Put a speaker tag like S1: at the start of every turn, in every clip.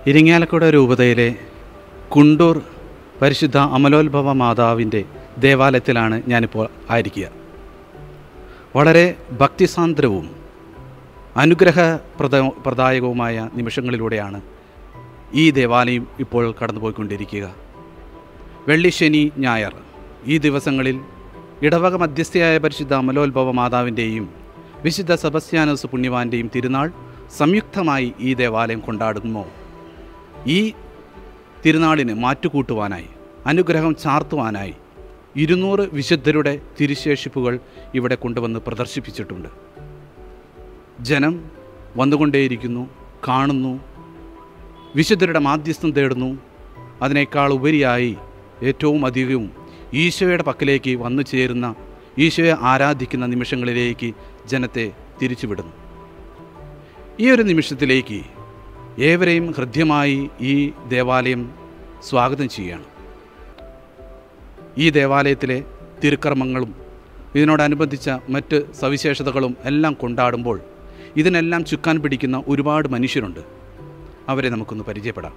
S1: ഇരിങ്ങാലക്കുട രൂപതയിലെ കുണ്ടൂർ പരിശുദ്ധ അമലോത്ഭവ മാതാവിൻ്റെ ദേവാലയത്തിലാണ് ഞാനിപ്പോൾ ആയിരിക്കുക വളരെ ഭക്തിസാന്ദ്രവും അനുഗ്രഹപ്രദ പ്രദായകവുമായ നിമിഷങ്ങളിലൂടെയാണ് ഈ ദേവാലയം ഇപ്പോൾ കടന്നുപോയിക്കൊണ്ടിരിക്കുക വെള്ളി ശനി ഞായർ ഈ ദിവസങ്ങളിൽ ഇടവക മധ്യസ്ഥയായ പരിശുദ്ധ അമലോത്ഭവ മാതാവിൻ്റെയും വിശുദ്ധ സെബസ്ത്യാനോസ് പുണ്യവാൻ്റെയും തിരുനാൾ സംയുക്തമായി ഈ ദേവാലയം കൊണ്ടാടുന്നു ഈ തിരുനാളിന് മാറ്റുകൂട്ടുവാനായി അനുഗ്രഹം ചാർത്തുവാനായി ഇരുന്നൂറ് വിശുദ്ധരുടെ തിരുശേഷിപ്പുകൾ ഇവിടെ കൊണ്ടുവന്ന് പ്രദർശിപ്പിച്ചിട്ടുണ്ട് ജനം വന്നുകൊണ്ടേയിരിക്കുന്നു കാണുന്നു വിശുദ്ധരുടെ മാധ്യസ്ഥം തേടുന്നു അതിനേക്കാൾ ഉപരിയായി ഏറ്റവും അധികവും ഈശോയുടെ പക്കലേക്ക് വന്നു ചേരുന്ന ഈശോയെ ആരാധിക്കുന്ന നിമിഷങ്ങളിലേക്ക് ജനത്തെ തിരിച്ചുവിടുന്നു ഈ ഒരു നിമിഷത്തിലേക്ക് ഏവരെയും ഹൃദ്യമായി ഈ ദേവാലയം സ്വാഗതം ചെയ്യുകയാണ് ഈ ദേവാലയത്തിലെ തിരുക്കർമ്മങ്ങളും ഇതിനോടനുബന്ധിച്ച മറ്റ് സവിശേഷതകളും എല്ലാം കൊണ്ടാടുമ്പോൾ ഇതിനെല്ലാം ചുക്കാൻ പിടിക്കുന്ന ഒരുപാട് മനുഷ്യരുണ്ട് അവരെ നമുക്കൊന്ന് പരിചയപ്പെടാം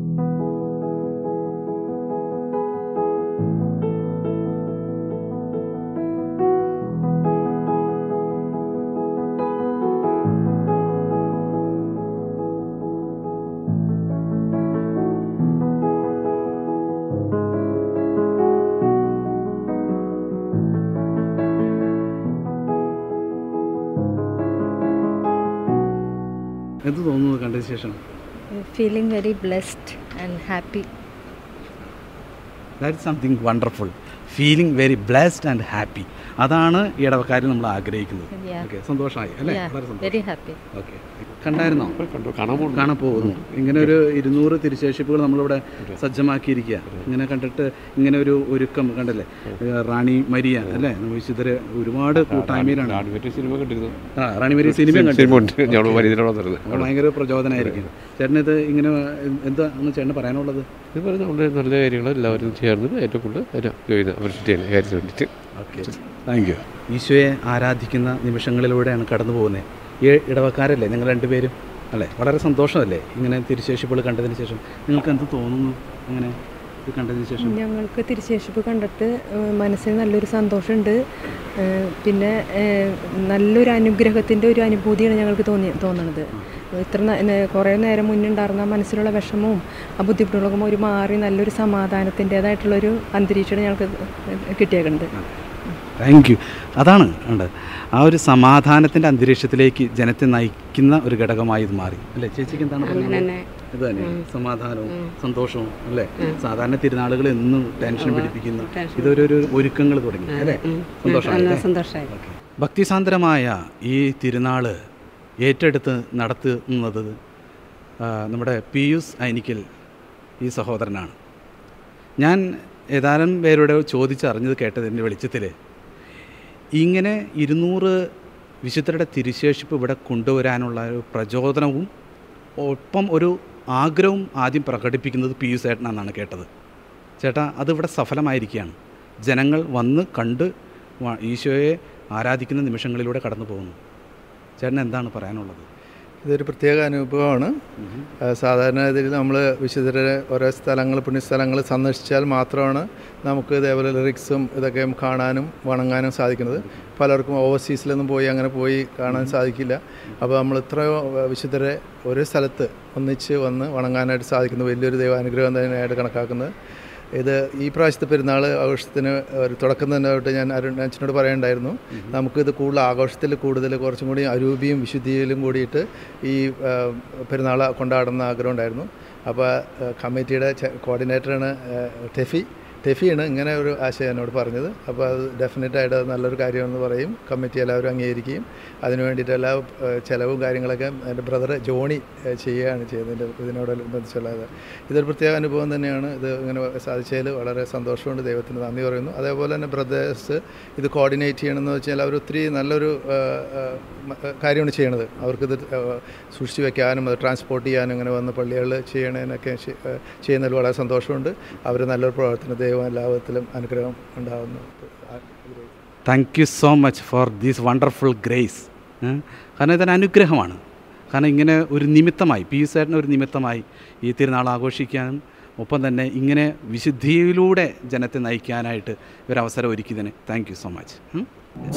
S1: എന്ത് തോന്നുന്നു കണ്ടതിന് ശേഷം
S2: feeling very blessed and happy.
S1: That something wonderful feeling very blessed and happy അതാണ് ഈ ഇടവക്കാരിൽ നമ്മൾ ആഗ്രഹിക്കുന്നത്
S2: Yeah.
S1: ഓക്കെ സന്തോഷമായി അല്ലേ
S2: Yeah,
S1: വളരെ സന്തോഷം
S2: very happy.
S1: ഓക്കെ കണ്ടായിരുന്നോ
S3: കണ്ടു കാണാൻ പോകുന്നു
S1: കാണാൻ പോകുന്നു ഇങ്ങനെ ഒരു ഇരുന്നൂറ് തിരുശേഷിപ്പുകൾ നമ്മളിവിടെ സജ്ജമാക്കിയിരിക്കുക ഇങ്ങനെ കണ്ടിട്ട് ഇങ്ങനെ ഒരു ഒരുക്കം കണ്ടല്ലേ ഏഹ് റാണി മരിയ അല്ലേ നമ്മൾ വിശുദ്ധര് ഒരുപാട് കൂട്ടായ്മയിലാണ്
S3: ആദ്യമേറ്റ് സിനിമ കണ്ടിരുന്നു
S1: ആ റാണി മരിയ സിനിമ
S3: സിനിമ
S1: കണ്ടു
S3: ഉണ്ട് ഞങ്ങൾ വനിതയോടെ വന്നിരുന്നത്
S1: അപ്പോൾ ഭയങ്കര പ്രചോദനമായിരിക്കും ചേട്ടൻ ഇത് ഇങ്ങനെ എന്താ ഒന്ന് ചേട്ടന് പറയാനുള്ളത്
S3: ഇത് പറഞ്ഞ നമ്മുടെ നല്ല കാര്യങ്ങൾ എല്ലാവരും ചേർന്ന് ഏറ്റവും കൂടുതൽ ചെയ്യുന്ന അപ്രിഷിയേറ്റ് ചെയ്യുന്ന കാര്യത്തിന് വേണ്ടിയിട്ട്
S1: ഓക്കെ താങ്ക് യു ഈശോയെ ആരാധിക്കുന്ന നിമിഷങ്ങളിലൂടെയാണ് കടന്നു പോകുന്നത് ഈ ഇടവക്കാരല്ലേ നിങ്ങൾ രണ്ടുപേരും അല്ലേ വളരെ സന്തോഷമല്ലേ ഇങ്ങനെ തിരുശേഷിപ്പുകൾ കണ്ടതിന് ശേഷം നിങ്ങൾക്ക് എന്ത് തോന്നുന്നു അങ്ങനെ ഇത് കണ്ടതിന് ശേഷം
S4: ഞങ്ങൾക്ക് തിരുശേഷിപ്പ് കണ്ടിട്ട് ഏഹ്, മനസ്സിന് നല്ലൊരു സന്തോഷമുണ്ട് ഏഹ്, പിന്നെ ഏഹ്, നല്ലൊരു അനുഗ്രഹത്തിൻ്റെ ഒരു അനുഭൂതിയാണ് ഞങ്ങൾക്ക് തോന്നി തോന്നണത് ഇത്ര ന- നെ- കുറേ നേരം മുന്നേ ഉണ്ടായിരുന്ന മനസ്സിലുള്ള വിഷമവും ആ ബുദ്ധിമുട്ടുകളൊക്കെ ഒരു മാറി നല്ലൊരു സമാധാനത്തിൻ്റേതായിട്ടുള്ളൊരു അന്തരീക്ഷമാണ് ഞങ്ങൾക്ക് കിട്ടിയേക്കുന്നത്
S1: താങ്ക് യു അതാണ് ഉണ്ട് ആ ഒരു സമാധാനത്തിൻ്റെ അന്തരീക്ഷത്തിലേക്ക് ജനത്തെ നയിക്കുന്ന ഒരു ഘടകമായി ഇത് മാറി അല്ലേ ചേച്ചിക്ക് എന്താണ് പറയുന്നത് ഇത് തന്നെ സമാധാനവും സന്തോഷവും അല്ലേ സാധാരണ തിരുനാളുകൾ എന്നും ടെൻഷൻ പിടിപ്പിക്കുന്ന ഇതൊരു ഒരു ഒരുക്കങ്ങൾ തുടങ്ങി അല്ലേ സന്തോഷമായി
S5: സന്തോഷമായി
S1: ഓക്കെ. ഭക്തിസാന്ദ്രമായ ഈ തിരുനാൾ ഏറ്റെടുത്ത് നടത്തുന്നത് ആ, നമ്മുടെ പിയൂസ് ഐനിക്കൽ ഈ സഹോദരനാണ് ഞാൻ ഏതാനും പേരുടെ ചോദിച്ചറിഞ്ഞത് കേട്ടതിൻ്റെ വെളിച്ചത്തിൽ ഇങ്ങനെ ഇരുന്നൂറ് വിശുദ്ധരുടെ തിരുശേഷിപ്പ് ഇവിടെ കൊണ്ടുവരാനുള്ള ഒരു പ്രചോദനവും ഒപ്പം ഒരു ആഗ്രഹവും ആദ്യം പ്രകടിപ്പിക്കുന്നത് പിയൂസ് ഏട്ടനാണെന്നാണ് കേട്ടത് ചേട്ടാ അതിവിടെ സഫലമായിരിക്കുകയാണ് ജനങ്ങൾ വന്ന് കണ്ട് വ- ഈശോയെ ആരാധിക്കുന്ന നിമിഷങ്ങളിലൂടെ കടന്നു പോകുന്നു ചേട്ടൻ എന്താണ് പറയാനുള്ളത്
S6: ഇതൊരു പ്രത്യേക അനുഭവമാണ് ആ, സാധാരണ ഇതിൽ നമ്മൾ വിശുദ്ധരെ ഓരോ സ്ഥലങ്ങൾ പുണ്യസ്ഥലങ്ങൾ സന്ദർശിച്ചാൽ മാത്രമാണ് നമുക്ക് ഇതേപോലെ ലിറിക്സും ഇതൊക്കെ കാണാനും വണങ്ങാനും സാധിക്കുന്നത് പലർക്കും ഓവർസീസിലൊന്നും പോയി അങ്ങനെ പോയി കാണാൻ സാധിക്കില്ല അപ്പോൾ നമ്മൾ ഇത്രയോ വിശുദ്ധരെ ഒരു സ്ഥലത്ത് ഒന്നിച്ച് വന്ന് വണങ്ങാനായിട്ട് സാധിക്കുന്നത് വലിയൊരു ദൈവാനുഗ്രഹം തന്നെയായിട്ട് കണക്കാക്കുന്നത് ഇത് ഈ പ്രാവശ്യത്തെ പെരുന്നാൾ ആഘോഷത്തിന് ഒരു തുടക്കം തന്നെ തൊട്ട് ഞാൻ അരുൺ അച്ഛനോട് പറയണ്ടായിരുന്നു നമുക്കിത് കൂടുതൽ ആഘോഷത്തിൽ കൂടുതൽ കുറച്ചും കൂടി അരൂപിയും വിശുദ്ധിയിലും കൂടിയിട്ട് ഈ ആ, പെരുന്നാൾ കൊണ്ടാടുന്ന ആഗ്രഹം ഉണ്ടായിരുന്നു അപ്പോൾ കമ്മിറ്റിയുടെ കോർഡിനേറ്ററാണ് ടെഫി ടെഫിയാണ് ഇങ്ങനെ ഒരു ആശയം എന്നോട് പറഞ്ഞത് അപ്പോൾ അത് ഡെഫിനറ്റായിട്ട് അത് നല്ലൊരു കാര്യമെന്ന് പറയും കമ്മിറ്റി എല്ലാവരും അംഗീകരിക്കുകയും അതിനു വേണ്ടിയിട്ട് എല്ലാ ഏഹ്, ചെലവും കാര്യങ്ങളൊക്കെ എൻ്റെ ബ്രദർ ജോണി ഏഹ്, ചെയ്യുകയാണ് ചെയ്തതിൻ്റെ ഇതിനോടനുബന്ധിച്ചുള്ളത് ഇതൊരു പ്രത്യേക അനുഭവം തന്നെയാണ് ഇത് ഇങ്ങനെ സാധിച്ചതിൽ വളരെ സന്തോഷമുണ്ട് ദൈവത്തിന് നന്ദി പറയുന്നു അതേപോലെ തന്നെ ബ്രദേഴ്സ് ഇത് കോർഡിനേറ്റ് ചെയ്യണമെന്ന് വെച്ചാൽ അവർ ഒത്തിരി നല്ലൊരു ഏഹ്, ഏഹ്, മ- ഏഹ്, കാര്യമാണ് ചെയ്യണത് അവർക്കിത് ഏഹ്, സൂക്ഷിച്ച് വെക്കാനും അത് ട്രാൻസ്പോർട്ട് ചെയ്യാനും ഇങ്ങനെ വന്ന് പള്ളികളിൽ ചെയ്യണതിനൊക്കെ ശ- ഏഹ്, ചെയ്യുന്നതിൽ വളരെ സന്തോഷമുണ്ട് അവർ നല്ലൊരു പ്രവർത്തനം ദൈവം എല്ലാവിധത്തിലും അനുഗ്രഹം ഉണ്ടാകുന്നു
S1: thank you so much for these wonderful grace കാരണം ഇതൊരു അനുഗ്രഹമാണ് കാരണം ഇങ്ങനെ ഒരു നിമിത്തമായി പി യു സാറിന് ഒരു നിമിത്തമായി ഈ തിരുനാൾ ആഘോഷിക്കാനും ഒപ്പം തന്നെ ഇങ്ങനെ വിശുദ്ധിയിലൂടെ ജനത്തെ നയിക്കാനായിട്ട് ഒരു അവസരം ഒരുക്കിയതിന് താങ്ക് യു സോ മച്ച് ഉം.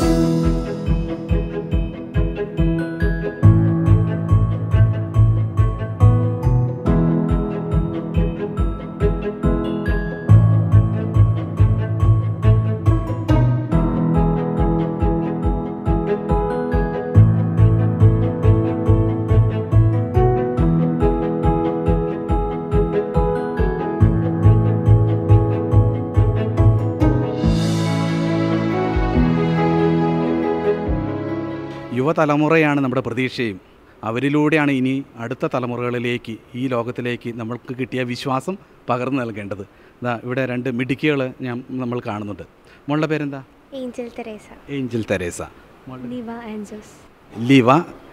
S1: യുവതലമുറയാണ് നമ്മുടെ പ്രതീക്ഷയും അവരിലൂടെയാണ് ഇനി അടുത്ത തലമുറകളിലേക്ക് ഈ ലോകത്തിലേക്ക് നമ്മൾക്ക് കിട്ടിയ വിശ്വാസം പകർന്നു നൽകേണ്ടത് ഇതാ ഇവിടെ രണ്ട് മിടുക്കികൾ ഞാൻ നമ്മൾ കാണുന്നുണ്ട് മോളുടെ പേരെന്താ
S5: ഏഞ്ചൽ തെരേസ
S1: ഏഞ്ചൽ തെരേസ മോളുടെ
S5: Niva Ann Jose
S1: Liva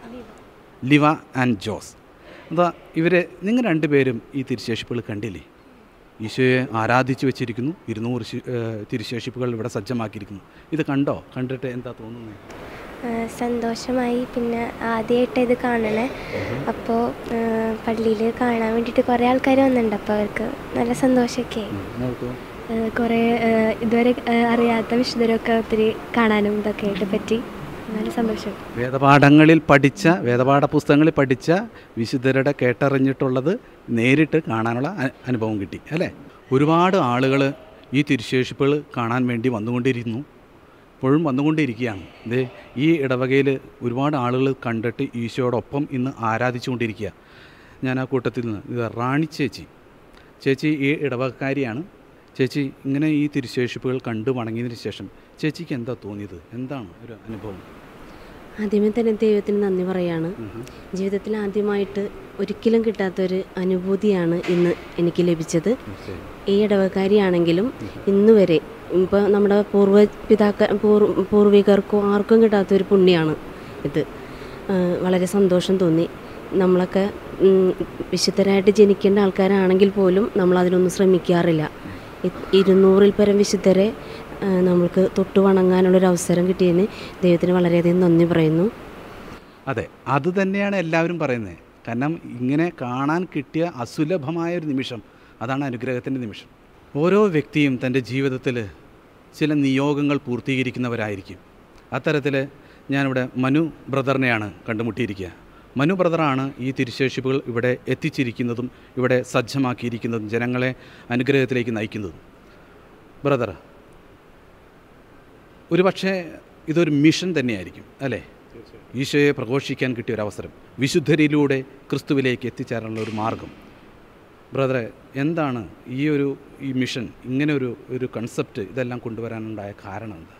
S1: Liva and Jose അതാ ഇവരെ നിങ്ങൾ രണ്ടുപേരും ഈ തിരുശേഷിപ്പുകൾ കണ്ടില്ലേ ഈശോയെ ആരാധിച്ചു വെച്ചിരിക്കുന്നു ഇരുന്നൂറ് ശി- ഏഹ് തിരുശേഷിപ്പുകൾ ഇവിടെ സജ്ജമാക്കിയിരിക്കുന്നു ഇത് കണ്ടോ കണ്ടിട്ട് എന്താ തോന്നുന്നത്
S5: ആ, സന്തോഷമായി പിന്നെ ആദ്യമായിട്ട് ഇത് കാണണേ അപ്പോൾ പള്ളിയിൽ കാണാൻ വേണ്ടിയിട്ട് കുറേ ആൾക്കാർ വന്നിട്ടുണ്ട് അപ്പോൾ അവർക്ക് നല്ല സന്തോഷമൊക്കെ ആയി
S1: മോൾക്ക്
S5: കുറേ ഇതുവരെ ആ, അറിയാത്ത വിശുദ്ധരൊക്കെ ഒത്തിരി കാണാനും ഇതൊക്കെ ആയിട്ട് പറ്റി നല്ല സന്തോഷം
S1: വേദപാഠങ്ങളിൽ പഠിച്ച വേദപാഠ പുസ്തകങ്ങളിൽ പഠിച്ച വിശുദ്ധരുടെ കേട്ടറിഞ്ഞിട്ടുള്ളത് നേരിട്ട് കാണാനുള്ള അ- അനുഭവം കിട്ടി അല്ലേ ഒരുപാട് ആളുകൾ ഈ തിരുശേഷിപ്പുകൾ കാണാൻ വേണ്ടി വന്നുകൊണ്ടിരുന്നു ഇപ്പോഴും വന്നുകൊണ്ടിരിക്കുകയാണ് ഇത് ഈ ഇടവകയിൽ ഒരുപാട് ആളുകൾ കണ്ടിട്ട് ഈശോയോടൊപ്പം ഇന്ന് ആരാധിച്ചുകൊണ്ടിരിക്കുക ഞാൻ ആ കൂട്ടത്തിൽ നിന്ന് ഇത് റാണി ചേച്ചി ചേച്ചി ഈ ഇടവകക്കാരിയാണ് ചേച്ചി ഇങ്ങനെ ഈ തിരുശേഷിപ്പുകൾ കണ്ടു വണങ്ങിയതിന് ശേഷം ചേച്ചിക്ക് എന്താ തോന്നിയത് എന്താണ് ഒരു അനുഭവം
S7: ആദ്യമേ തന്നെ ദൈവത്തിന് നന്ദി പറയാണ് ജീവിതത്തിൽ ആദ്യമായിട്ട് ഒരിക്കലും കിട്ടാത്തൊരു അനുഭൂതിയാണ് ഇന്ന് എനിക്ക് ലഭിച്ചത് ഈ ഇടവക്കാരിയാണെങ്കിലും ഇന്ന് വരെ ഇപ്പോൾ നമ്മുടെ പൂർവ്വ പിതാക്ക പൂർ- പൂർവികർക്കോ ആർക്കും കിട്ടാത്തൊരു പുണ്യമാണ് ഇത് ആ, വളരെ സന്തോഷം തോന്നി നമ്മളൊക്കെ ഉം, വിശുദ്ധരായിട്ട് ജനിക്കേണ്ട ആൾക്കാരാണെങ്കിൽ പോലും നമ്മളതിനൊന്നും ശ്രമിക്കാറില്ല ഇ- ഇരുന്നൂറിൽ പരം വിശുദ്ധരെ ആ, നമ്മൾക്ക് തൊട്ട് വണങ്ങാനുള്ളൊരു അവസരം കിട്ടിയതിന് ദൈവത്തിന് വളരെയധികം നന്ദി പറയുന്നു
S1: അതെ അത് തന്നെയാണ് എല്ലാവരും പറയുന്നത് കാരണം ഇങ്ങനെ കാണാൻ കിട്ടിയ അസുലഭമായ ഒരു നിമിഷം അതാണ് അനുഗ്രഹത്തിൻ്റെ നിമിഷം ഓരോ വ്യക്തിയും തൻ്റെ ജീവിതത്തിൽ ചില നിയോഗങ്ങൾ പൂർത്തീകരിക്കുന്നവരായിരിക്കും അത്തരത്തിൽ ഞാനിവിടെ മനു ബ്രദറിനെയാണ് കണ്ടുമുട്ടിയിരിക്കുക മനു ബ്രദറാണ് ഈ തിരുശേഷിപ്പുകൾ ഇവിടെ എത്തിച്ചിരിക്കുന്നതും ഇവിടെ സജ്ജമാക്കിയിരിക്കുന്നതും ജനങ്ങളെ അനുഗ്രഹത്തിലേക്ക് നയിക്കുന്നതും ബ്രദർ ഒരുപക്ഷെ ഇതൊരു മിഷൻ തന്നെയായിരിക്കും അല്ലേ ഈശോയെ പ്രഘോഷിക്കാൻ കിട്ടിയ ഒരു അവസരം വിശുദ്ധരിലൂടെ ക്രിസ്തുവിലേക്ക് എത്തിച്ചേരാനുള്ള ഒരു മാർഗം ബ്രദറെ എന്താണ് ഈ ഒരു ഈ മിഷൻ ഇങ്ങനെ ഒരു ഒരു കൺസെപ്റ്റ് ഇതെല്ലാം കൊണ്ടുവരാനുണ്ടായ കാരണം എന്താ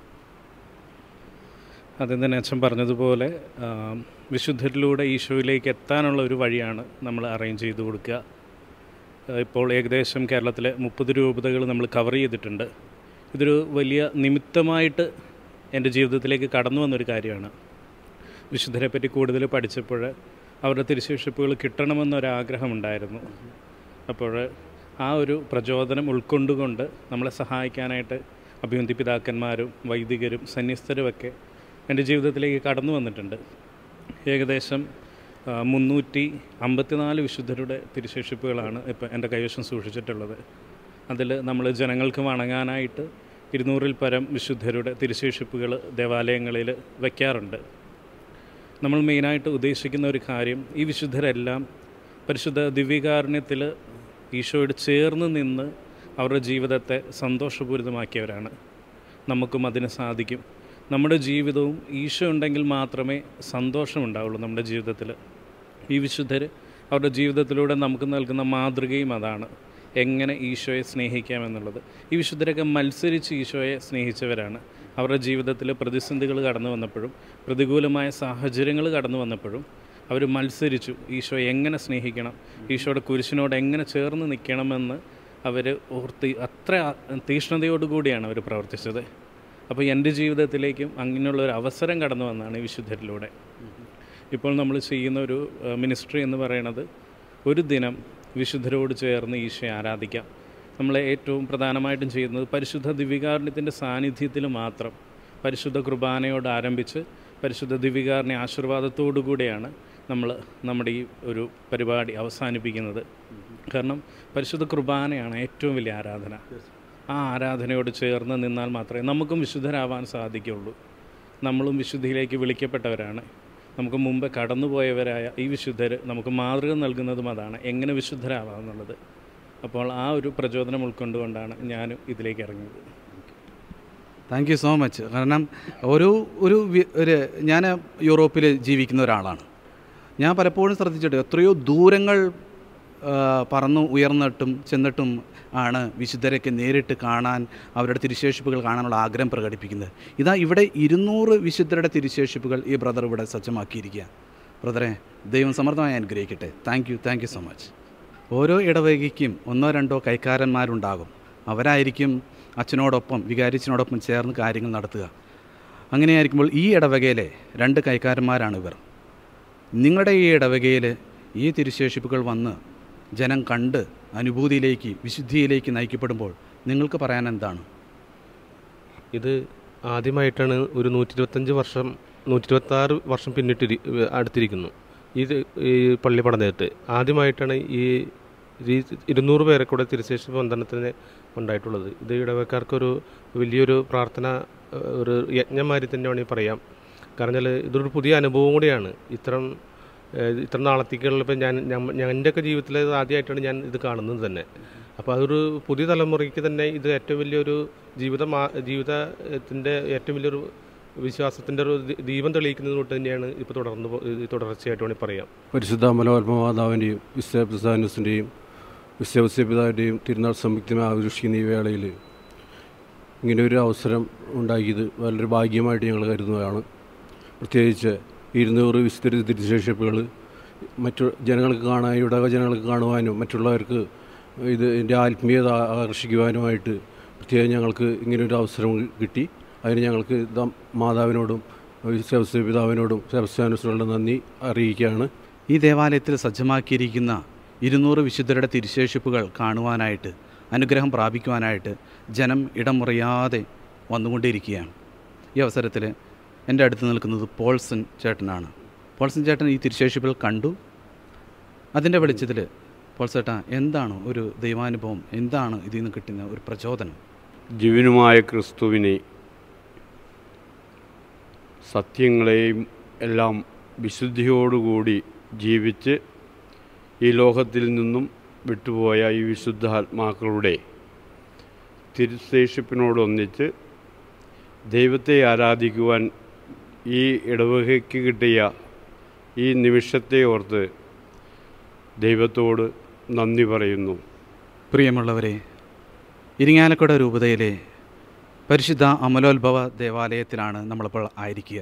S8: ആദ്യം തന്നെ അച്ഛൻ പറഞ്ഞതുപോലെ ആ, വിശുദ്ധരിലൂടെ ഈശോയിലേക്ക് എത്താനുള്ള ഒരു വഴിയാണ് നമ്മൾ അറേഞ്ച് ചെയ്ത് കൊടുക്കുക ആ, ഇപ്പോൾ ഏകദേശം കേരളത്തിലെ മുപ്പത് രൂപതകൾ നമ്മൾ കവർ ചെയ്തിട്ടുണ്ട് ഇതൊരു വലിയ നിമിത്തമായിട്ട് എൻ്റെ ജീവിതത്തിലേക്ക് കടന്നു വന്നൊരു കാര്യമാണ് വിശുദ്ധരെ പറ്റി കൂടുതൽ പഠിച്ചപ്പോൾ അവരുടെ തിരുശേഷിപ്പുകൾ കിട്ടണമെന്നൊരാഗ്രഹമുണ്ടായിരുന്നു അപ്പോൾ ആ ഒരു പ്രചോദനം ഉൾക്കൊണ്ടുകൊണ്ട് നമ്മളെ സഹായിക്കാനായിട്ട് അഭിവന്തി പിതാക്കന്മാരും വൈദികരും സന്യസ്തരുമൊക്കെ എൻ്റെ ജീവിതത്തിലേക്ക് കടന്നു വന്നിട്ടുണ്ട് ഏകദേശം ആ, മുന്നൂറ്റി അമ്പത്തിനാല് വിശുദ്ധരുടെ തിരുശേഷിപ്പുകളാണ് ഇപ്പം എൻ്റെ കൈവശം സൂക്ഷിച്ചിട്ടുള്ളത് അതിൽ നമ്മൾ ജനങ്ങൾക്ക് വണങ്ങാനായിട്ട് ഇരുന്നൂറിൽ പരം വിശുദ്ധരുടെ തിരുശേഷിപ്പുകൾ ദേവാലയങ്ങളിൽ വയ്ക്കാറുണ്ട് നമ്മൾ മെയിനായിട്ട് ഉദ്ദേശിക്കുന്ന ഒരു കാര്യം ഈ വിശുദ്ധരെല്ലാം പരിശുദ്ധ ദിവ്യകാരുണ്യത്തിൽ ഈശോയോട് ചേർന്ന് നിന്ന് അവരുടെ ജീവിതത്തെ സന്തോഷപൂരിതമാക്കിയവരാണ് നമുക്കും അതിന് സാധിക്കും നമ്മുടെ ജീവിതവും ഈശോ ഉണ്ടെങ്കിൽ മാത്രമേ സന്തോഷമുണ്ടാവുള്ളൂ നമ്മുടെ ജീവിതത്തിൽ ഈ വിശുദ്ധർ അവരുടെ ജീവിതത്തിലൂടെ നമുക്ക് നൽകുന്ന മാതൃകയും അതാണ് എങ്ങനെ ഈശോയെ സ്നേഹിക്കാമെന്നുള്ളത് ഈ വിശുദ്ധരൊക്കെ മത്സരിച്ച് ഈശോയെ സ്നേഹിച്ചവരാണ് അവരുടെ ജീവിതത്തിൽ പ്രതിസന്ധികൾ കടന്നു വന്നപ്പോഴും പ്രതികൂലമായ സാഹചര്യങ്ങൾ കടന്നു വന്നപ്പോഴും അവർ മത്സരിച്ചു ഈശോ എങ്ങനെ സ്നേഹിക്കണം ഈശോയുടെ കുരിശിനോട് എങ്ങനെ ചേർന്ന് നിൽക്കണമെന്ന് അവർ ഓർത്ത് അത്ര തീഷ്ണതയോടുകൂടിയാണ് അവർ പ്രവർത്തിച്ചത് അപ്പോൾ എൻ്റെ ജീവിതത്തിലേക്കും അങ്ങനെയുള്ള ഒരു അവസരം കടന്നു വന്നതാണ് ഈ വിശുദ്ധരിലൂടെ ഇപ്പോൾ നമ്മൾ ചെയ്യുന്ന ഒരു മിനിസ്ട്രി എന്ന് പറയുന്നത് ഒരു ദിനം വിശുദ്ധരോട് ചേർന്ന് ഈശോയെ ആരാധിക്കാം നമ്മൾ ഏറ്റവും പ്രധാനമായിട്ടും ചെയ്യുന്നത് പരിശുദ്ധ ദിവികാരുണ്യത്തിൻ്റെ സാന്നിധ്യത്തിൽ മാത്രം പരിശുദ്ധ കുർബാനയോട് ആരംഭിച്ച് പരിശുദ്ധ ദിവികാരുണ്യ ആശീർവാദത്തോടു കൂടെയാണ് നമ്മൾ നമ്മുടെ ഈ ഒരു പരിപാടി അവസാനിപ്പിക്കുന്നത് കാരണം പരിശുദ്ധ കുർബാനയാണ് ഏറ്റവും വലിയ ആരാധന ആ ആരാധനയോട് ചേർന്ന് നിന്നാൽ മാത്രമേ നമുക്കും വിശുദ്ധരാവാൻ സാധിക്കുകയുള്ളൂ നമ്മളും വിശുദ്ധിയിലേക്ക് വിളിക്കപ്പെട്ടവരാണ് നമുക്ക് മുമ്പ് കടന്നുപോയവരായ ഈ വിശുദ്ധർ നമുക്ക് മാതൃക നൽകുന്നതും അതാണ് എങ്ങനെ വിശുദ്ധരാവാം എന്നുള്ളത് അപ്പോൾ ആ ഒരു പ്രചോദനം ഉൾക്കൊണ്ടുകൊണ്ടാണ് ഞാനും ഇതിലേക്ക് ഇറങ്ങിയത്
S1: താങ്ക് യു സോ മച്ച് കാരണം ഒരു ഒരു വി- ഒരു ഞാൻ യൂറോപ്പിൽ ജീവിക്കുന്ന ഒരാളാണ് ഞാൻ പലപ്പോഴും ശ്രദ്ധിച്ചിട്ട് എത്രയോ ദൂരങ്ങൾ ആ, പറന്നു ഉയർന്നിട്ടും ചെന്നിട്ടും ആണ് വിശുദ്ധരൊക്കെ നേരിട്ട് കാണാൻ അവരുടെ തിരുശേഷിപ്പുകൾ കാണാനുള്ള ആഗ്രഹം പ്രകടിപ്പിക്കുന്നത് ഇതാ ഇവിടെ ഇരുന്നൂറ് വിശുദ്ധരുടെ തിരുശേഷിപ്പുകൾ ഈ ബ്രദർ ഇവിടെ സജ്ജമാക്കിയിരിക്കുക ബ്രദറെ ദൈവം സമർത്ഥമായി അനുഗ്രഹിക്കട്ടെ thank you thank you so much ഓരോ ഇടവകയ്ക്കും ഒന്നോ രണ്ടോ കൈക്കാരന്മാരുണ്ടാകും അവരായിരിക്കും അച്ഛനോടൊപ്പം വികാരിച്ചനോടൊപ്പം ചേർന്ന് കാര്യങ്ങൾ നടത്തുക അങ്ങനെയായിരിക്കുമ്പോൾ ഈ ഇടവകയിലെ രണ്ട് കൈക്കാരന്മാരാണ് ഇവർ നിങ്ങളുടെ ഈ ഇടവകയിൽ ഈ തിരുശേഷിപ്പുകൾ വന്ന് ജനം കണ്ട് അനുഭൂതിയിലേക്ക് വിശുദ്ധിയിലേക്ക് നയിക്കപ്പെടുമ്പോൾ നിങ്ങൾക്ക് പറയാൻ എന്താണ്
S3: ഇത് ആദ്യമായിട്ടാണ് ഒരു നൂറ്റി ഇരുപത്തഞ്ച് വർഷം നൂറ്റി ഇരുപത്താറ് വർഷം പിന്നിട്ട് അടുത്തിരിക്കുന്നു ഇത് ഈ പള്ളി പണിതിട്ട് ആദ്യമായിട്ടാണ് ഈ ഈ ഇരുന്നൂറ് പേരെ കൂടെ തിരുശേഷി ബന്ധനത്തിന് ഉണ്ടായിട്ടുള്ളത് ഇത് ഇടവക്കാർക്കൊരു വലിയൊരു പ്രാർത്ഥന ഏഹ്, ഒരു യജ്ഞമാരി തന്നെ വേണമെങ്കിൽ പറയാം കാരണം വെച്ചാൽ ഇതൊരു പുതിയ അനുഭവം കൂടിയാണ് ഇത്തരം ഏഹ്, ഇത്ര നാളത്തേക്കുള്ള ഇപ്പം ഞാൻ ഞാൻ എൻ്റെയൊക്കെ ജീവിതത്തിൽ ഇത് ആദ്യമായിട്ടാണ് ഞാൻ ഇത് കാണുന്നത് തന്നെ അപ്പോൾ അതൊരു പുതിയ തലമുറയ്ക്ക് തന്നെ ഇത് ഏറ്റവും വലിയൊരു ജീവിത മാ- ജീവിതത്തിൻ്റെ ഏറ്റവും വലിയൊരു വിശ്വാസത്തിൻ്റെ ഒരു ദീ- ദീപം തെളിയിക്കുന്നത് തൊട്ട് തന്നെയാണ് ഇപ്പോൾ തുടർന്ന് പോ- ഇത് തുടർച്ചയായിട്ട് വേണമെങ്കിൽ പറയാം
S9: പരിശുദ്ധ മലോത്മമാതാവിൻ്റെയും വിശ്വപ്രസാനുസിൻ്റെയും വിശ്വപിതാവിൻ്റെയും തിരുനാൾ സംയുക്തമായി ആഘോഷിക്കുന്ന ഈ വേളയിൽ ഇങ്ങനെ ഒരു അവസരം ഉണ്ടാക്കിയത് വളരെ ഭാഗ്യമായിട്ട് ഞങ്ങൾ കരുതുന്നതാണ് പ്രത്യേകിച്ച് ഇരുന്നൂറ് വിശുദ്ധ തിരുശേഷിപ്പുകൾ മറ്റു ജനങ്ങൾക്ക് കാണാൻ ഇടവക ജനങ്ങൾക്ക് കാണുവാനും മറ്റുള്ളവർക്ക് ഇത് ഇതിൻ്റെ ആത്മീയത ആകർഷിക്കുവാനുമായിട്ട് പ്രത്യേകം ഞങ്ങൾക്ക് ഇങ്ങനൊരു അവസരം കിട്ടി അതിന് ഞങ്ങൾക്ക് ദാ- മാതാവിനോടും പിതാവിനോടും സെബസ്ത്യാനുസിനോടും നന്ദി അറിയിക്കുകയാണ്
S1: ഈ ദേവാലയത്തിൽ സജ്ജമാക്കിയിരിക്കുന്ന ഇരുന്നൂറ് വിശുദ്ധരുടെ തിരുശേഷിപ്പുകൾ കാണുവാനായിട്ട് അനുഗ്രഹം പ്രാപിക്കുവാനായിട്ട് ജനം ഇടം മുറിയാതെ വന്നുകൊണ്ടിരിക്കുകയാണ് ഈ അവസരത്തിൽ എൻ്റെ അടുത്ത് നിൽക്കുന്നത് പോൾസൺ ചേട്ടനാണ് പോൾസൺ ചേട്ടൻ ഈ തിരുശേഷിപ്പുകൾ കണ്ടു അതിൻ്റെ വെളിച്ചത്തിൽ പോൾസേട്ടാ എന്താണ് ഒരു ദൈവാനുഭവം എന്താണ് ഇതിൽ നിന്ന് കിട്ടുന്ന ഒരു പ്രചോദനം
S10: ജീവനുമായ ക്രിസ്തുവിനെ സത്യങ്ങളെയും എല്ലാം വിശുദ്ധിയോടുകൂടി ജീവിച്ച് ഈ ലോകത്തിൽ നിന്നും വിട്ടുപോയ ഈ വിശുദ്ധാത്മാക്കളുടെ തിരുശേഷിപ്പിനോടൊന്നിച്ച് ദൈവത്തെ ആരാധിക്കുവാൻ ഈ ഇടവകയ്ക്ക് കിട്ടിയ ഈ നിമിഷത്തെ ഓർത്ത് ദൈവത്തോട് നന്ദി പറയുന്നു
S1: പ്രിയമുള്ളവരെ ഇരിങ്ങാലക്കുട രൂപതയിലെ പരിശുദ്ധ അമലോത്ഭവ ദേവാലയത്തിലാണ് നമ്മളിപ്പോൾ ആയിരിക്കുക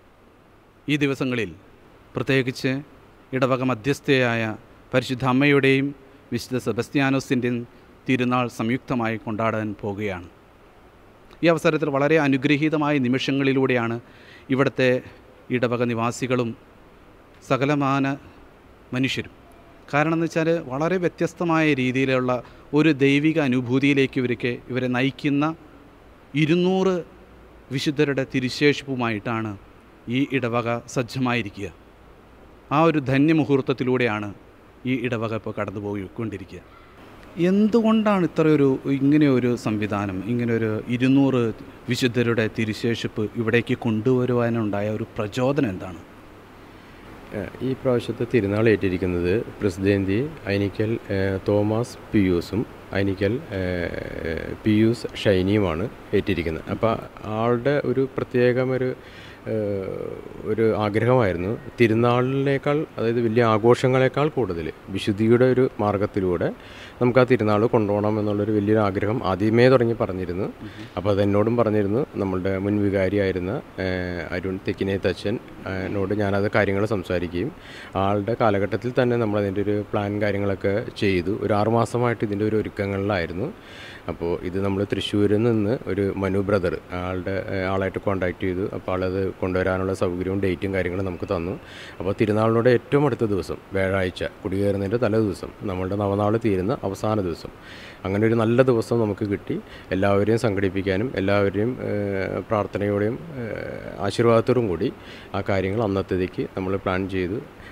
S1: ഈ ദിവസങ്ങളിൽ പ്രത്യേകിച്ച് ഇടവക മധ്യസ്ഥയായ പരിശുദ്ധ അമ്മയുടെയും വിശുദ്ധ സെബസ്ത്യാനോസിൻ്റെയും തിരുനാൾ സംയുക്തമായി കൊണ്ടാടാൻ പോകുകയാണ് ഈ അവസരത്തിൽ വളരെ അനുഗ്രഹീതമായ നിമിഷങ്ങളിലൂടെയാണ് ഇവിടുത്തെ ഇടവക നിവാസികളും സകലമാന മനുഷ്യരും കാരണം എന്ന് വെച്ചാൽ വളരെ വ്യത്യസ്തമായ രീതിയിലുള്ള ഒരു ദൈവിക അനുഭൂതിയിലേക്ക് ഇവർക്ക് ഇവരെ നയിക്കുന്ന ഇരുന്നൂറ് വിശുദ്ധരുടെ തിരുശേഷിപ്പുമായിട്ടാണ് ഈ ഇടവക സജ്ജമായിരിക്കുക ആ ഒരു ധന്യമുഹൂർത്തത്തിലൂടെയാണ് ഈ ഇടവക ഇപ്പോൾ കടന്നു പോയിക്കൊണ്ടിരിക്കുക എന്തുകൊണ്ടാണ് ഇത്രയൊരു ഇങ്ങനെയൊരു സംവിധാനം ഇങ്ങനെയൊരു ഇരുന്നൂറ് വിശുദ്ധരുടെ തിരുശേഷിപ്പ് ഇവിടേക്ക് കൊണ്ടുവരുവാനുണ്ടായ ഒരു പ്രചോദനം എന്താണ്
S11: ഏഹ് ഈ പ്രാവശ്യത്തെ തിരുനാൾ ഏറ്റിരിക്കുന്നത് പ്രസിദ്ധേന്തി ഐനിക്കൽ ഏഹ് തോമസ് പിയൂസും ഐനിക്കൽ ഏഹ് പിയൂസ് ഷൈനിയുമാണ് ഏറ്റിരിക്കുന്നത് അപ്പോൾ ആളുടെ ഒരു പ്രത്യേകം ഒരു ഏഹ് ഒരു ആഗ്രഹമായിരുന്നു തിരുനാളിനേക്കാൾ അതായത് വലിയ ആഘോഷങ്ങളെക്കാൾ കൂടുതൽ വിശുദ്ധിയുടെ ഒരു മാർഗത്തിലൂടെ നമുക്ക് ആ തിരുനാൾ കൊണ്ടുപോകണം എന്നുള്ളൊരു വലിയൊരു ആഗ്രഹം ആദ്യമേ തുടങ്ങി പറഞ്ഞിരുന്നു അപ്പോൾ അതെന്നോടും പറഞ്ഞിരുന്നു നമ്മളുടെ മുൻ വികാരിയായിരുന്ന ഏഹ് അരുൺ തെക്കിനേത്തച്ഛൻ ഏഹ് നോട് ഞാനത് കാര്യങ്ങൾ സംസാരിക്കുകയും ആളുടെ കാലഘട്ടത്തിൽ തന്നെ നമ്മൾ അതിൻ്റെ ഒരു പ്ലാൻ കാര്യങ്ങളൊക്കെ ചെയ്തു ഒരു ആറുമാസമായിട്ട് ഇതിൻ്റെ ഒരു ഒരുക്കങ്ങളിലായിരുന്നു അപ്പോൾ ഇത് നമ്മൾ തൃശ്ശൂരിൽ നിന്ന് ഒരു മനു ബ്രദർ ആളുടെ ഏഹ് ആളായിട്ട് കോൺടാക്ട് ചെയ്തു അപ്പോൾ ആളത് കൊണ്ടുവരാനുള്ള സൗകര്യവും ഡേറ്റും കാര്യങ്ങളും നമുക്ക് തന്നു അപ്പോൾ തിരുനാളിനോട് ഏറ്റവും അടുത്ത ദിവസം വ്യാഴാഴ്ച കുടികയറുന്നതിൻ്റെ തലേ ദിവസം നമ്മളുടെ നവനാൾ തീരുന്ന അവസാന ദിവസം അങ്ങനെ ഒരു നല്ല ദിവസം നമുക്ക് കിട്ടി എല്ലാവരെയും സംഘടിപ്പിക്കാനും എല്ലാവരെയും ഏഹ് പ്രാർത്ഥനയോടെയും ഏഹ് ആശീർവാദത്തോടും കൂടി ആ കാര്യങ്ങൾ അന്നത്തേക്ക് നമ്മൾ പ്ലാൻ ചെയ്തു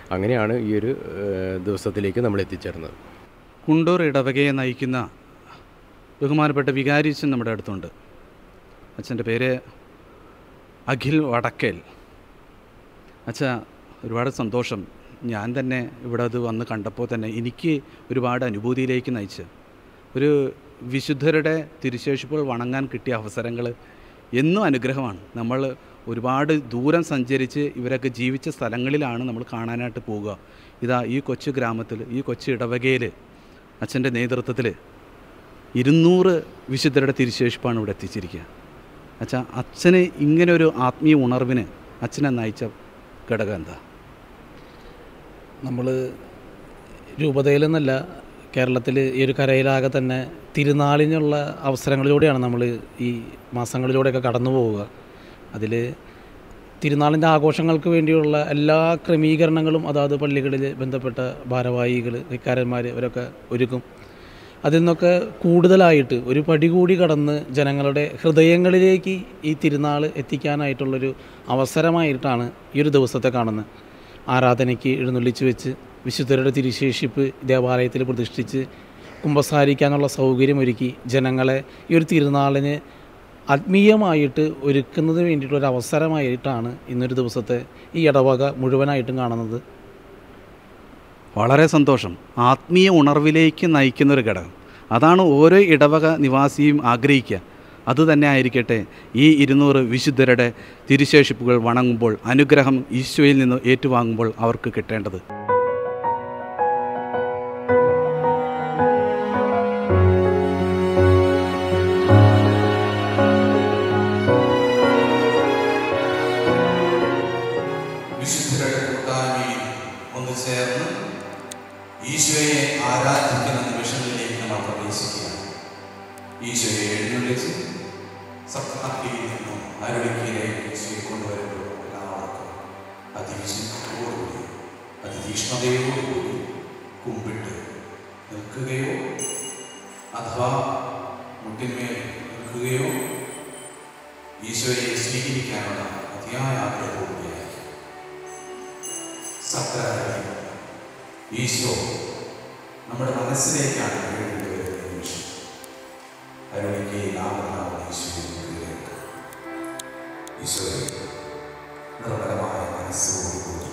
S11: അങ്ങനെയാണ് ഈ ഒരു ഏഹ്, ദിവസത്തിലേക്ക് നമ്മൾ എത്തിച്ചേർന്നത്
S1: കുണ്ടൂർ ഇടവകയെ നയിക്കുന്ന ബഹുമാനപ്പെട്ട വികാരിച്ചൻ നമ്മുടെ അടുത്തുണ്ട് അച്ഛൻ്റെ പേര് അഖിൽ വടക്കേൽ അച്ഛ ഒരുപാട് സന്തോഷം ഞാൻ തന്നെ ഇവിടെ അത് വന്ന് കണ്ടപ്പോൾ തന്നെ എനിക്ക് ഒരുപാട് അനുഭൂതിയിലേക്ക് നയിച്ച് ഒരു വിശുദ്ധരുടെ തിരുശേഷിപ്പുകൾ വണങ്ങാൻ കിട്ടിയ അവസരങ്ങൾ എന്നും അനുഗ്രഹമാണ് നമ്മൾ ഒരുപാട് ദൂരം സഞ്ചരിച്ച് ഇവരൊക്കെ ജീവിച്ച സ്ഥലങ്ങളിലാണ് നമ്മൾ കാണാനായിട്ട് പോവുക ഇതാ ഈ കൊച്ചു ഗ്രാമത്തിൽ ഈ കൊച്ചു ഇടവകയിൽ അച്ഛൻ്റെ നേതൃത്വത്തിൽ ഇരുന്നൂറ് വിശുദ്ധരുടെ തിരുശേഷിപ്പാണ് ഇവിടെ എത്തിച്ചിരിക്കുക അച്ഛാ അച്ഛന് ഇങ്ങനെ ഒരു ആത്മീയ ഉണർവിന് അച്ഛനെ നയിച്ച ഘടകം എന്താ
S12: നമ്മൾ രൂപതയിലെന്നല്ല കേരളത്തിൽ ഈ ഒരു കരയിലാകെ തന്നെ തിരുനാളിനുള്ള അവസരങ്ങളിലൂടെയാണ് നമ്മൾ ഈ മാസങ്ങളിലൂടെയൊക്കെ കടന്നു പോവുക അതിൽ തിരുനാളിൻ്റെ ആഘോഷങ്ങൾക്ക് വേണ്ടിയുള്ള എല്ലാ ക്രമീകരണങ്ങളും അതാത് പള്ളികളിൽ ബന്ധപ്പെട്ട ഭാരവാഹികൾ വിക്കാരന്മാർ ഇവരൊക്കെ ഒരുക്കും അതിൽ നിന്നൊക്കെ കൂടുതലായിട്ട് ഒരു പടി കൂടി കടന്ന് ജനങ്ങളുടെ ഹൃദയങ്ങളിലേക്ക് ഈ തിരുനാൾ എത്തിക്കാനായിട്ടുള്ളൊരു അവസരമായിട്ടാണ് ഈ ഒരു ദിവസത്തെ കാണുന്നത് ആരാധനയ്ക്ക് എഴുന്നള്ളിച്ച് വെച്ച് വിശുദ്ധരുടെ തിരുശേഷിപ്പ് ദേവാലയത്തിൽ പ്രതിഷ്ഠിച്ച് കുമ്പസാരിക്കാനുള്ള സൗകര്യമൊരുക്കി ജനങ്ങളെ ഈ ഒരു തിരുനാളിന് ആത്മീയമായിട്ട് ഒരുക്കുന്നതിന് വേണ്ടിയിട്ടുള്ളൊരു അവസരമായിട്ടാണ് ഇന്നൊരു ദിവസത്തെ ഈ ഇടവക മുഴുവനായിട്ടും കാണുന്നത്
S1: വളരെ സന്തോഷം ആത്മീയ ഉണർവിലേക്ക് നയിക്കുന്ന ഒരു ഘടകം അതാണ് ഓരോ ഇടവക നിവാസിയും ആഗ്രഹിക്കുക അതുതന്നെ ആയിരിക്കട്ടെ ഈ ഇരുന്നൂറ് വിശുദ്ധരുടെ തിരുശേഷിപ്പുകൾ വണങ്ങുമ്പോൾ അനുഗ്രഹം ഈശോയിൽ നിന്ന് ഏറ്റുവാങ്ങുമ്പോൾ അവർക്ക് കിട്ടേണ്ടത്
S13: വിശുദ്ധരുടെ കൂട്ടായ്മയിൽ ഒന്ന് ചേർന്ന് ഈശോയെ ആരാധിക്കുന്ന നിമിഷങ്ങളിലേക്ക് നമ്മൾ പ്രവേശിക്കുക ഈശോയെ എഴുന്നള്ളിച്ച് സപ്താക്കിയിൽ നിന്നും അരുളിക്കയിലേക്ക് ഈശോയെ കൊണ്ടുവരുമ്പോൾ എല്ലാവർക്കും അതിവിശുദ്ധത്തോടുകൂടി അതിതീഷ്ണതയോടുകൂടി കുമ്പിട്ട് നിൽക്കുകയോ അഥവാ മുട്ടിന്മേൽ നിൽക്കുകയോ ഈശോയെ സ്വീകരിക്കാനുള്ള അതിയായ ആഗ്രഹത്തോടുകൂടിയായിരിക്കും സത്രാരി ഈശോ നമ്മുടെ മനസ്സിലേക്കാണ് എഴുതി വരുന്ന നിമിഷം അരുണിക്കയിൽ ആവരണമാണ് ഈശോയിലേക്ക് ഈശോയെ നിർമ്മലമായ മനസ്സോടുകൂടി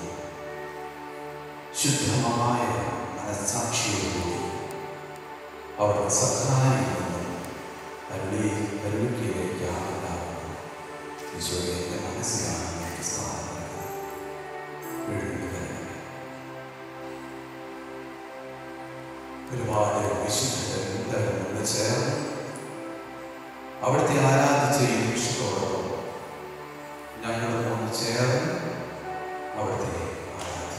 S13: ശുദ്ധമായ മനസ്സാക്ഷിയോടുകൂടി അവിടുത്തെ സത്രാരിൽ നിന്നും അരുളി അരുണിക്കയിലേക്ക് ആവരണമാണ് ഈശോയെ എൻ്റെ മനസ്സിലാണ് എനിക്ക് സ്ഥാനം നൽകുന്നത് എഴുതി വരണമേ ഒരുപാട് വിശുദ്ധരെ ഒന്ന് ചേർന്ന് അവിടുത്തെ ആരാധിച്ച ഈ നിമിഷത്തോടൊപ്പം ഞങ്ങൾ ഒന്ന് ചേർന്ന് അവിടുത്തെ ആരാധിക്കും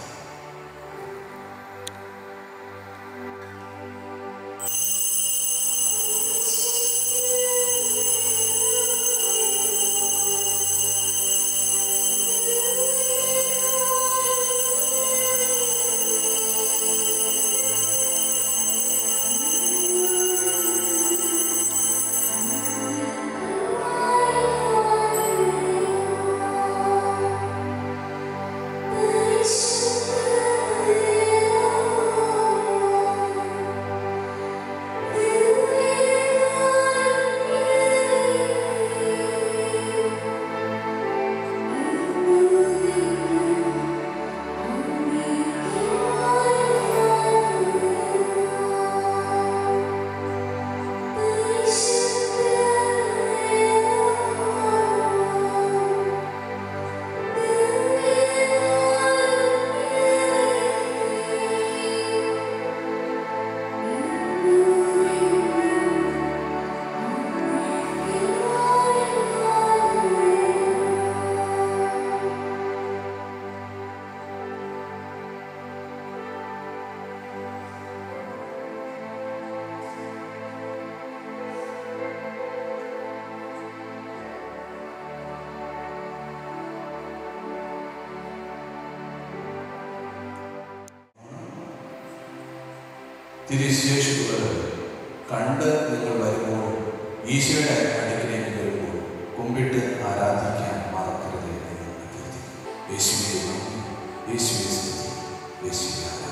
S13: തിരുശേഷിപ്പുകൾ കണ്ട് നിങ്ങൾ വരുമ്പോൾ ഈശോയുടെ അടുക്കിലേക്ക് വരുമ്പോൾ കുമ്പിട്ട് ആരാധിക്കാൻ മറക്കരുത് എന്ന് അഭ്യർത്ഥിക്കുന്നു യേശുവെ നന്ദി യേശുവെ സ്തുതി യേശുവെ ആരാധിക്കുന്നു